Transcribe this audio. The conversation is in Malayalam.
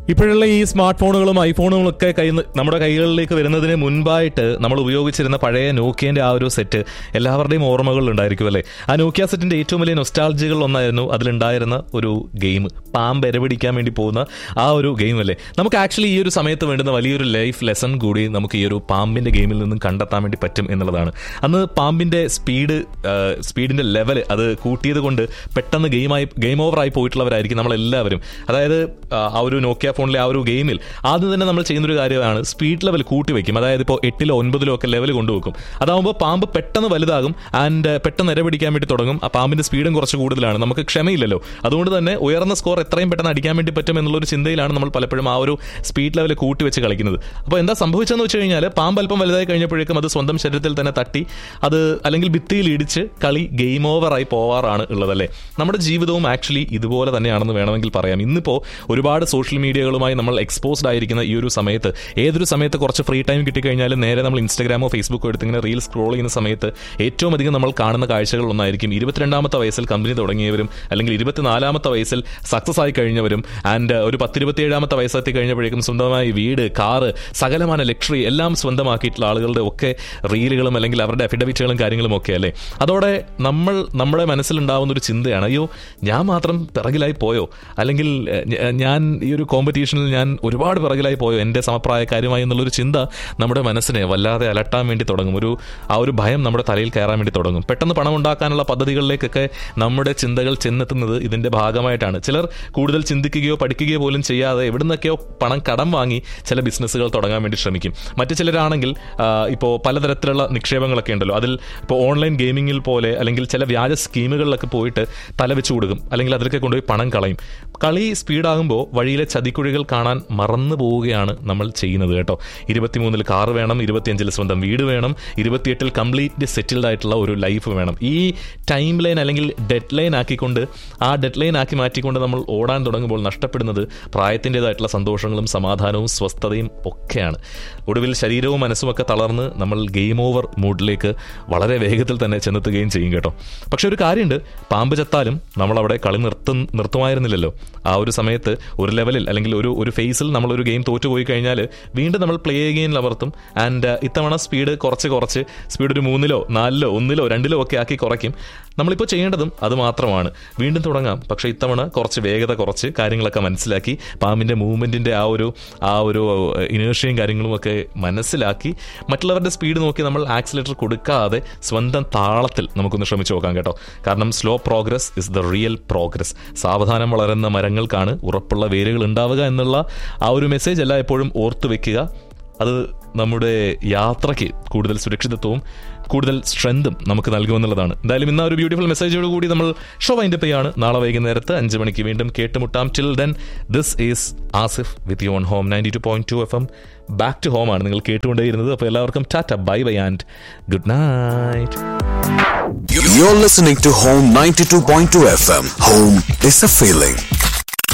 ഇപ്പോഴുള്ള ഈ സ്മാർട്ട് ഫോണുകളും ഐഫോണുകളും ഒക്കെ കൈ നമ്മുടെ കൈകളിലേക്ക് വരുന്നതിന് മുൻപായിട്ട് നമ്മൾ ഉപയോഗിച്ചിരുന്ന പഴയ നോക്കിയന്റെ ആ ഒരു സെറ്റ് എല്ലാവരുടെയും ഓർമ്മകളിൽ ഉണ്ടായിരിക്കും അല്ലേ ആ നോക്കിയ സെറ്റിന്റെ ഏറ്റവും വലിയ നൊസ്റ്റാൾജികൾ ഒന്നായിരുന്നു അതിലുണ്ടായിരുന്ന ഒരു ഗെയിം പാമ്പ് എരപിടിക്കാൻ വേണ്ടി പോകുന്ന ആ ഒരു ഗെയിം അല്ലേ നമുക്ക് ആക്ച്വലി ഈ ഒരു സമയത്ത് വേണ്ടുന്ന വലിയൊരു ലൈഫ് ലെസൺ കൂടി നമുക്ക് ഈ ഒരു പാമ്പിന്റെ ഗെയിമിൽ നിന്നും കണ്ടെത്താൻ വേണ്ടി പറ്റും എന്നുള്ളതാണ് അന്ന് പാമ്പിന്റെ സ്പീഡ് സ്പീഡിന്റെ ലെവൽ അത് കൂട്ടിയത് കൊണ്ട് പെട്ടെന്ന് ഗെയിമായി ഗെയിം ഓവർ ആയി പോയിട്ടുള്ളവരായിരിക്കും നമ്മളെല്ലാവരും അതായത് ആ, ആ ഒരു നോക്കിയ ഫോണിലെ ആ ഒരു ഗെയിമിൽ ആദ്യം തന്നെ നമ്മൾ ചെയ്യുന്ന ഒരു കാര്യമാണ് സ്പീഡ് ലെവൽ കൂട്ടി വെക്കും അതായത് ഇപ്പോൾ എട്ടിലോ ഒൻപതിലോ ഒക്കെ ലെവൽ കൊണ്ടുവെക്കും അതാകുമ്പോൾ പാമ്പ് പെട്ടെന്ന് വലുതാകും ആൻഡ് പെട്ടെന്ന് ഇര പിടിക്കാൻ വേണ്ടി തുടങ്ങും ആ പാമ്പിന്റെ സ്പീഡും കുറച്ച് കൂടുതലാണ് നമുക്ക് ക്ഷമയില്ലല്ലോ അതുകൊണ്ട് തന്നെ ഉയർന്ന സ്കോർ എത്രയും പെട്ടെന്ന് അടിക്കാൻ വേണ്ടി പറ്റും എന്നുള്ളൊരു ചിന്തയിലാണ് നമ്മൾ പലപ്പോഴും ആ ഒരു സ്പീഡ് ലെവൽ കൂട്ടി വെച്ച് കളിക്കുന്നത് അപ്പോൾ എന്താ സംഭവിച്ചതെന്ന് വെച്ച് കഴിഞ്ഞാൽ പാമ്പ് അല്പം വലുതായി കഴിഞ്ഞപ്പോഴേക്കും അത് സ്വന്തം ശരീരത്തിൽ തന്നെ തട്ടി അത് അല്ലെങ്കിൽ ഭിത്തിയിൽ ഇടിച്ച് കളി ഗെയിം ഓവറായി പോവാറാണ് ഉള്ളതല്ലേ നമ്മുടെ ജീവിതവും ആക്ച്വലി ഇതുപോലെ തന്നെയാണെന്ന് വേണമെങ്കിൽ പറയാം ഇന്നിപ്പോൾ ഒരുപാട് സോഷ്യൽ മീഡിയകളുമായി നമ്മൾ എക്സ്പോസ്ഡ് ആയിരിക്കുന്ന ഈ ഒരു സമയത്ത് ഏതൊരു സമയത്ത് കുറച്ച് ഫ്രീ ടൈം കിട്ടിക്കഴിഞ്ഞാലും നേരെ നമ്മൾ ഇൻസ്റ്റാഗ്രാമോ ഫേസ്ബുക്കോ എടുത്ത് ഇങ്ങനെ റീൽ സ്ക്രോൾ ചെയ്യുന്ന സമയത്ത് ഏറ്റവും അധികം നമ്മൾ കാണുന്ന കാഴ്ചകൾ ഒന്നായിരിക്കും ഇരുപത്തിരണ്ടാമത്തെ വയസ്സിൽ കമ്പനി തുടങ്ങിയവരും അല്ലെങ്കിൽ ഇരുപത്തിനാലാമത്തെ വയസ്സിൽ സക്സസ് ആയി കഴിഞ്ഞവരും ആൻഡ് ഒരു പത്തിരുപത്തിയേഴാമത്തെ വയസ്സെത്തി കഴിഞ്ഞപ്പോഴേക്കും സ്വന്തമായി വീട് കാറ് സകലമാന ലക്ഷറി എല്ലാം സ്വന്തമാക്കിയിട്ടുള്ള ആളുകളുടെ ഒക്കെ റീലുകളും അല്ലെങ്കിൽ അവരുടെ അഫിഡവിറ്റുകളും കാര്യങ്ങളും ഒക്കെ അല്ലേ അതോടെ നമ്മൾ നമ്മുടെ മനസ്സിലുണ്ടാവുന്ന ഒരു ചിന്തയാണ് അയ്യോ ഞാൻ മാത്രം പിറകിലായി പോയോ അല്ലെങ്കിൽ എ, ഞ- ഞാൻ ഈ ഒരു കോമ്പറ്റീഷനിൽ ഞാൻ ഒരുപാട് പിറകിലായി പോയോ എൻ്റെ സമപ്രായക്കാരുമായി എന്നുള്ളൊരു ചിന്ത നമ്മുടെ മനസ്സിനെ വല്ലാതെ അലട്ടാൻ വേണ്ടി തുടങ്ങും ഒരു ആ ഒരു ഭയം നമ്മുടെ തലയിൽ കയറാൻ വേണ്ടി തുടങ്ങും പെട്ടെന്ന് പണം ഉണ്ടാക്കാനുള്ള പദ്ധതികളിലേക്കൊക്കെ നമ്മുടെ ചിന്തകൾ ചെന്നെത്തുന്നത് ഇതിന്റെ ഭാഗമായിട്ടാണ് ചിലർ കൂടുതൽ ചിന്തിക്കുകയോ പഠിക്കുകയോ പോലും ചെയ്യാതെ എവിടുന്നൊക്കെയോ പണം കടം വാങ്ങി ചില ബിസിനസ്സുകൾ തുടങ്ങാൻ വേണ്ടി ശ്രമിക്കും മറ്റു ചിലരാണെങ്കിൽ ഇപ്പോൾ പലതരത്തിലുള്ള നിക്ഷേപങ്ങളൊക്കെ ഉണ്ടല്ലോ അതിൽ ഇപ്പോൾ ഓൺലൈൻ ഗെയിമിങ്ങിൽ പോലെ അല്ലെങ്കിൽ ചില വ്യാജ സ്കീമുകളിലൊക്കെ പോയിട്ട് തല വെച്ച് കൊടുക്കും അല്ലെങ്കിൽ അതിലൊക്കെ കൊണ്ടുപോയി പണം കളയും കളി സ്പീഡാകുമ്പോൾ വഴിയിലെ ചതിക്കുഴികൾ കാണാൻ മറന്നു പോവുകയാണ് നമ്മൾ ചെയ്യുന്നത് കേട്ടോ ഇരുപത്തിമൂന്നിൽ കാറ് വേണം ഇരുപത്തിയഞ്ചിൽ സ്വന്തം വീട് വേണം ഇരുപത്തിയെട്ടിൽ കംപ്ലീറ്റ് സെറ്റിൽഡ് ആയിട്ടുള്ള ഒരു ലൈഫ് വേണം ഈ ടൈം ലൈൻ അല്ലെങ്കിൽ ഡെഡ് ലൈൻ ആക്കിക്കൊണ്ട് ആ ഡെഡ് ലൈൻ ആക്കി മാറ്റിക്കൊണ്ട് നമ്മൾ ഓടാൻ തുടങ്ങുമ്പോൾ നഷ്ടപ്പെടുന്നത് പ്രായത്തിൻ്റെതായിട്ടുള്ള സന്തോഷങ്ങളും സമാധാനവും സ്വസ്ഥതയും ഒക്കെയാണ് ഒടുവിൽ ശരീരവും മനസ്സും ഒക്കെ തളർന്ന് നമ്മൾ ഗെയിം ഓവർ മൂഡിലേക്ക് വളരെ വേഗത്തിൽ തന്നെ ചെന്നെത്തുകയും ചെയ്യും കേട്ടോ പക്ഷെ ഒരു കാര്യമുണ്ട് പാമ്പ് ചത്താലും നമ്മൾ അവിടെ കളി നിർത്തും നിർത്തുമായിരുന്നില്ലല്ലോ ആ ഒരു സമയത്ത് ഒരു ലെവലിൽ അല്ലെങ്കിൽ ഒരു ഒരു ഫേസിൽ നമ്മൾ ഒരു ഗെയിം തോറ്റുപോയി കഴിഞ്ഞാൽ വീണ്ടും നമ്മൾ പ്ലേ ചെയ്യുകയും അമർത്തും ആൻഡ് ഇത്തവണ സ്പീഡ് കുറച്ച് കുറച്ച് സ്പീഡ് ഒരു മൂന്നിലോ നാലിലോ ഒന്നിലോ രണ്ടിലോ ഒക്കെ ആക്കി കുറയ്ക്കും നമ്മളിപ്പോൾ ചെയ്യേണ്ടതും അത് മാത്രമാണ് വീണ്ടും തുടങ്ങാം പക്ഷേ ഇത്തവണ കുറച്ച് വേഗത കുറച്ച് കാര്യങ്ങളൊക്കെ മനസ്സിലാക്കി പാമ്പിൻ്റെ മൂവ്മെൻറ്റിൻ്റെ ആ ഒരു ആ ഒരു ഇനേഷ്യയും കാര്യങ്ങളും ഒക്കെ മനസ്സിലാക്കി മറ്റുള്ളവരുടെ സ്പീഡ് നോക്കി നമ്മൾ ആക്സിലേറ്റർ കൊടുക്കാതെ സ്വന്തം താളത്തിൽ നമുക്കൊന്ന് ശ്രമിച്ചു നോക്കാം കേട്ടോ കാരണം slow progress is the real progress സാവധാനം വളരുന്ന മരങ്ങൾക്കാണ് ഉറപ്പുള്ള വേരുകൾ ഉണ്ടാവുക എന്നുള്ള ആ ഒരു മെസ്സേജ് എല്ലാം എപ്പോഴും ഓർത്തു വെക്കുക അത് നമ്മുടെ യാത്രയ്ക്ക് കൂടുതൽ സുരക്ഷിതത്വവും കൂടുതൽ സ്ട്രെങ്തും നമുക്ക് നൽകുമെന്നുള്ളതാണ് എന്തായാലും ഇന്ന് ആ ഒരു ബ്യൂട്ടിഫുൾ മെസ്സേജോട് കൂടി നമ്മൾ ഷോ വൈൻഡ് ചെയ്യാണ് നാളെ വൈകുന്നേരത്ത് അഞ്ച് മണിക്ക് വീണ്ടും കേട്ടുമുട്ടാം till then this is Asif with you on home ninety two point two F M back to home ആണ് നിങ്ങൾ കേട്ടുകൊണ്ടേയിരുന്നത് അപ്പോൾ എല്ലാവർക്കും tata bye bye and good night You're listening to Home 92.2 FM. Home is a feeling.